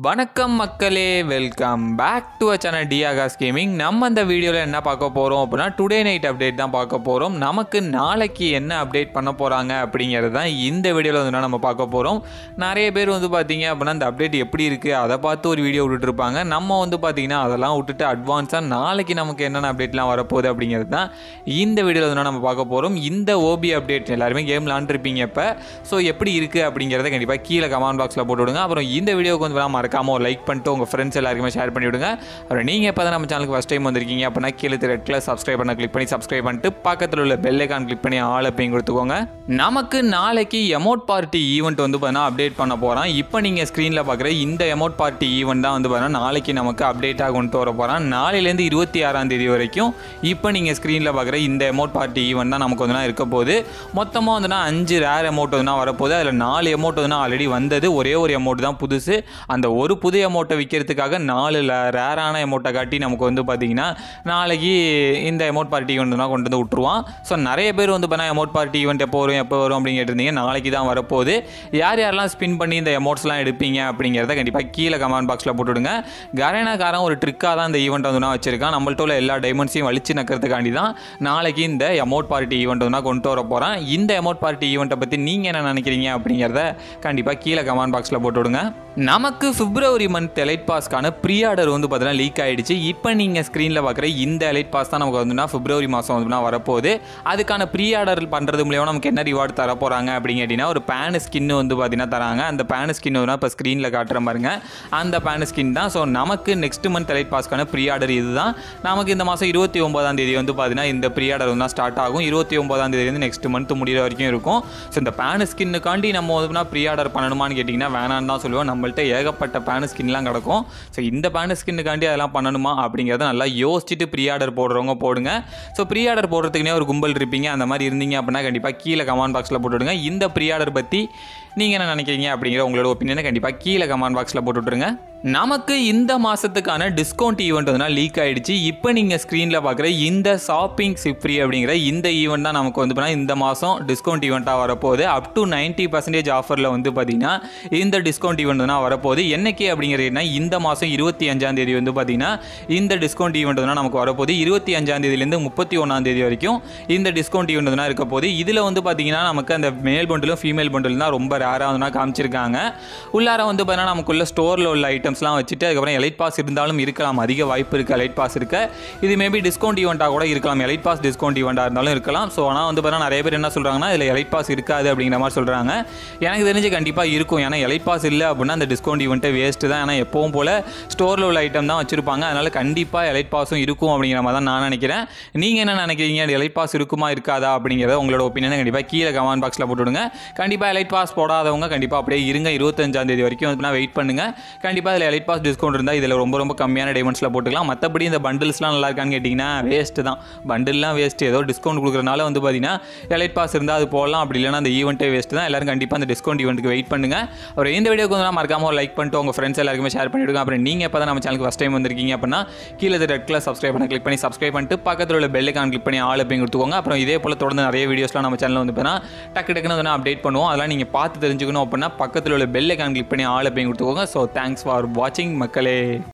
வணக்கம் மக்களே welcome back to a channel டியாகாஸ் கேமிங் நம்ம இந்த வீடியோவில் என்ன பார்க்க போகிறோம் அப்படின்னா டுடே நைட் அப்டேட் தான் பார்க்க போகிறோம் நமக்கு நாளைக்கு என்ன அப்டேட் பண்ண போகிறாங்க அப்படிங்கிறது தான் இந்த வீடியோவில் வந்து நம்ம பார்க்க போகிறோம் நிறைய பேர் வந்து பார்த்தீங்க அப்படின்னா இந்த அப்டேட் எப்படி இருக்குது அதை பார்த்து ஒரு வீடியோ விட்டுட்ருப்பாங்க நம்ம வந்து பார்த்தீங்கன்னா அதெல்லாம் விட்டுட்டு அட்வான்ஸாக நாளைக்கு நமக்கு என்னென்ன அப்டேட்லாம் வரப்போகுது அப்படிங்கிறது தான் இந்த வீடியோவில் வந்து நம்ம பார்க்க போகிறோம் இந்த ஓபி அப்டேட் எல்லாருமே கேம் விளாண்டுருப்பீங்க இப்போ ஸோ எப்படி இருக்குது அப்படிங்கிறத கண்டிப்பாக கீழே கமெண்ட் பாக்ஸில் போட்டு விடுங்க அப்புறம் இந்த வீடியோக்கு வந்து வேணால் மறக்காமல் ஒரு லைக் பண்ணிட்டு உங்கள் ஃப்ரெண்ட்ஸ் எல்லாருக்குமே ஷேர் பண்ணி விடுங்க அப்புறம் நீங்கள் இப்போ தான் நம்ம சேனலுக்கு ஃபஸ்ட் டைம் வந்திருக்கீங்க அப்படின்னா கீழே ரெட் கலர் சப்ஸ்கிரைப் பண்ண கிளிக் பண்ணி சப்ஸ்கிரைப் பண்ணிட்டு பக்கத்தில் உள்ள பெல் ஐக்கான் கிளிக் பண்ணி ஆல் அப்பையும் கொடுத்துக்கோங்க நமக்கு நாளைக்கு எமோட் பார்ட்டி ஈவெண்ட் வந்து பார்த்தீங்கன்னா அப்டேட் பண்ண போகிறோம் இப்போ நீங்கள் ஸ்க்ரீனில் பார்க்குற இந்த எமோட் பார்ட்டி ஈவெண்ட் தான் வந்து பார்த்தீங்கன்னா நாளைக்கு நமக்கு அப்டேட்டாக கொண்டு வர போகிறோம் நாளையிலேருந்து இருபத்தி ஆறாம் தேதி வரைக்கும் இப்போ நீங்கள் ஸ்க்ரீனில் பார்க்குற இந்த எமோட் பார்ட்டி ஈவெண்ட் தான் நமக்கு வந்து இருக்க போகுது மொத்தமாக வந்துன்னா அஞ்சு ரேர் எமௌண்ட் வந்து வரப்போகுது அதில் நாலு எமௌண்ட் வந்து ஆல்ரெடி வந்தது ஒரே ஒரு எமௌண்ட் தான் புதுசு அந்த ஒரு புது எமௌண்ட்டை விற்கிறதுக்காக நாலு ரேரான எமௌண்ட்டை காட்டி நமக்கு வந்து பார்த்தீங்கன்னா நாளைக்கு இந்த எமௌண்ட் பார்ட்டி ஈவெண்ட் தான் கொண்டு வந்து விட்ருவான் ஸோ நிறைய பேர் வந்து பார்த்தா எமௌண்ட் பார்ட்டி ஈவெண்ட் எப்போ வரும் எப்போ வரும் அப்படின்னு கேட்டிருந்தீங்க நாளைக்கு தான் வரப்போகுது யார் யாரெல்லாம் ஸ்பின் பண்ணி இந்த எமௌண்ட்ஸ்லாம் எடுப்பீங்க அப்படிங்கிறத கண்டிப்பாக கீழே கமெண்ட் பாக்ஸில் போட்டுவிடுங்க கரேனாக்காரன் ஒரு ட்ரிக்காக தான் இந்த ஈவெண்ட் வந்து நான் வச்சிருக்கான் நம்மள்ட்ட உள்ள எல்லா டைமண்ட்ஸையும் வலிச்சு நக்கிறதுக்காண்டி தான் நாளைக்கு இந்த எமௌண்ட் பார்ட்டி ஈவெண்ட் வந்து நான் கொண்டு வர போகிறேன் இந்த எமௌண்ட் பார்ட்டி ஈவெண்ட்டை பற்றி நீங்கள் என்ன நினைக்கிறீங்க அப்படிங்கிறத கண்டிப்பாக கீழே கமெண்ட் பாக்ஸில் போட்டு விடுங்க நமக்கு பிப்ரவரி மந்த் எலைட் பாஸ்க்கான ப்ரீ ஆர்டர் வந்து பார்த்தீங்கன்னா லீக் ஆகிடுச்சு இப்போ நீங்கள் ஸ்க்ரீனில் பார்க்குற இந்த எலைட் பாஸ் தான் நமக்கு வந்துன்னா பிப்ரவரி மாதம் வந்துன்னா வரப்போகுது அதுக்கான ப்ரீ ஆர்டர் பண்ணுறது மூலியமாக நமக்கு என்ன ரிவார்டு தர போகிறாங்க அப்படிங்க கேட்டிங்கன்னா ஒரு பேனு ஸ்கின் வந்து பார்த்தீங்கன்னா தராங்க அந்த பேனு ஸ்கின் வந்து இப்போ ஸ்க்ரீனில் காட்டுற பாருங்க அந்த பேனு ஸ்கின் தான் ஸோ நமக்கு நெக்ஸ்ட் மந்த் எலைட் பாஸ்க்கான ப்ரீ ஆர்டர் இதுதான் நமக்கு இந்த மாதம் இருபத்தி ஒன்பதாம் தேதி வந்து பார்த்தீங்கன்னா இந்த ப்ரீ ஆர்டர் வந்து ஸ்டார்ட் ஆகும் இருபத்தி ஒன்பதாம் தேதி வந்து நெக்ஸ்ட் மந்த் முடிகிற வரைக்கும் இருக்கும் ஸோ இந்த பேனு ஸ்கின்னுக்காண்டி நம்ம வந்து ப்ரீ ஆர்டர் பண்ணணுமான்னு கேட்டிங்கன்னா வேணான்னு தான் சொல்லுவோம் நம்மள்ட்ட ஏகப்பட்ட பேனு ஸ்கின்லாம் கிடக்கும் ஸோ இந்த பேனு ஸ்கின்னுக்காண்டி அதெல்லாம் பண்ணணுமா அப்படிங்கிறத நல்லா யோசிச்சுட்டு ப்ரீ ஆர்டர் போடுறவங்க போடுங்க ஸோ ப்ரீ ஆர்டர் போடுறதுக்குனே ஒரு கும்பல் இருப்பீங்க அந்த மாதிரி இருந்தீங்க அப்படின்னா கண்டிப்பாக கீழே கமெண்ட் பாக்ஸில் போட்டுவிடுங்க இந்த ப்ரீ ஆர்டர் பற்றி நீங்கள் என்ன நினைக்கிறீங்க அப்படிங்கிற உங்களோட ஒப்பீனியனை கண்டிப்பாக கீழே கமெண்ட் பாக்ஸில் போட்டு விட்ருங்க நமக்கு இந்த மாதத்துக்கான டிஸ்கவுண்ட் ஈவெண்ட் வந்து லீக் ஆகிடுச்சு இப்போ நீங்கள் ஸ்க்ரீனில் பார்க்குற இந்த ஷாப்பிங் சிப் ஃப்ரீ அப்படிங்கிற இந்த ஈவெண்ட் தான் நமக்கு வந்து பார்த்தீங்கன்னா இந்த மாதம் டிஸ்கவுண்ட் ஈவெண்ட்டாக வரப்போகுது அப் டு நைன்ட்டி பர்சன்டேஜ் ஆஃபரில் வந்து பார்த்தீங்கன்னா இந்த டிஸ்கவுண்ட் ஈவெண்ட் தான் வரப்போகுது என்னைக்கு அப்படிங்கிறது இந்த மாதம் இருபத்தி அஞ்சாம் தேதி வந்து பார்த்தீங்கன்னா இந்த டிஸ்கவுண்ட் ஈவெண்ட் தான் நமக்கு வரப்போகுது இருபத்தி அஞ்சாம் தேதியிலேருந்து முப்பத்தி ஒன்றாம் தேதி வரைக்கும் இந்த டிஸ்கவுண்ட் ஈவெண்ட் தான் இருக்க போகுது இதில் வந்து பார்த்தீங்கன்னா நமக்கு அந்த மேல் பண்டிலும் ஃபீமேல் பண்டிலும் தான் ரொம்ப ரேராக வந்து காமிச்சிருக்காங்க உள்ளார வந்து பார்த்தீங்கன்னா நமக்குள்ள ஸ்டோரில் உள்ள ஐட்டம்ஸ்லாம் வச்சுட்டு அதுக்கப்புறம் எலைட் பாஸ் இருந்தாலும் இருக்கலாம் அதிக வாய்ப்பு இருக்குது எலைட் பாஸ் இருக்க இது மேபி டிஸ்கவுண்ட் ஈவெண்ட்டாக கூட இருக்கலாம் எலைட் பாஸ் டிஸ்கவுண்ட் ஈவெண்ட்டாக இருந்தாலும் இருக்கலாம் ஸோ ஆனால் வந்து பார்த்தீங்கன்னா நிறைய பேர் என்ன சொல்கிறாங்கன்னா இதில் எலைட் பாஸ் இருக்காது அப்படிங்கிற மாதிரி சொல்கிறாங்க எனக்கு தெரிஞ்சு கண்டிப்பாக இருக்கும் ஏன்னா எலைட் பாஸ் இல்லை அப்படின்னா அந்த டிஸ்கவுண்ட் ஈவெண்ட்டே வேஸ்ட்டு தான் ஏன்னா எப்பவும் போல் ஸ்டோரில் உள்ள ஐட்டம் தான் வச்சிருப்பாங்க அதனால் கண்டிப்பாக எலைட் பாஸும் இருக்கும் அப்படிங்கிற மாதிரி தான் நான் நினைக்கிறேன் நீங்கள் என்ன நினைக்கிறீங்க எலைட் பாஸ் இருக்குமா இருக்காதா அப்படிங்கிறத உங்களோட ஒப்பீனியனை கண்டிப்பாக கீழே கமெண்ட் பாக்ஸில் போட்டுவிடுங்க கண்டிப்பாக எலைட் பாஸ் போடாதவங்க கண்டிப்பாக அப்படியே இருங்க இருபத்தஞ்சாம் தேதி வரைக்கும் வந்து வெயிட் பண்ணுங்க கண்டிப்பாக இதில் எலைட் பாஸ் டிஸ்கவுண்ட் இருந்தால் இதில் ரொம்ப ரொம்ப கம்மியான டைமண்ட்ஸில் போட்டுக்கலாம் மற்றபடி இந்த பண்டில்ஸ்லாம் நல்லா இருக்கான்னு கேட்டிங்கன்னா வேஸ்ட்டு தான் பண்டில்லாம் வேஸ்ட்டு ஏதோ டிஸ்கவுண்ட் கொடுக்குறனால வந்து பார்த்தீங்கன்னா எலைட் பாஸ் இருந்தால் அது போடலாம் அப்படி இல்லைனா அந்த ஈவெண்ட்டே வேஸ்ட்டு தான் எல்லாரும் கண்டிப்பாக அந்த டிஸ்கவுண்ட் ஈவெண்ட்டுக்கு வெயிட் பண்ணுங்க அப்புறம் இந்த வீடியோக்கு வந்து மறக்காம லைக் பண்ணிட்டு உங்கள் ஃப்ரெண்ட்ஸ் எல்லாருக்குமே ஷேர் பண்ணிவிடுங்க அப்புறம் நீங்கள் இப்போ தான் நம்ம சேனலுக்கு ஃபஸ்ட் டைம் வந்திருக்கீங்க அப்படின்னா கீழே ரெட் கலர் சப்ஸ்கிரைப் பண்ண கிளிக் பண்ணி சப்ஸ்கிரைப் பண்ணிட்டு பக்கத்தில் உள்ள பெல் ஐக்கான் கிளிக் பண்ணி ஆள் அப்படி கொடுத்துக்கோங்க அப்புறம் இதே போல் தொடர்ந்து நிறைய வீடியோஸ்லாம் நம்ம சேனலில் வந்து பார்த்தா டக்கு டக்குன்னு வந்து அப்டேட் பண்ணுவோம் அதெல்லாம் நீங்கள் பார்த்து தெரிஞ்சுக்கணும் அப்படின்னா பக்கத்தில் உள்ள பெல் ஐக்கான் கிளிக் பண்ணி ஆள் அப்படி கொடுத்துக்கோங்க ஸோ தேங்க்ஸ் ஃபார் வாட்சிங் மக்களே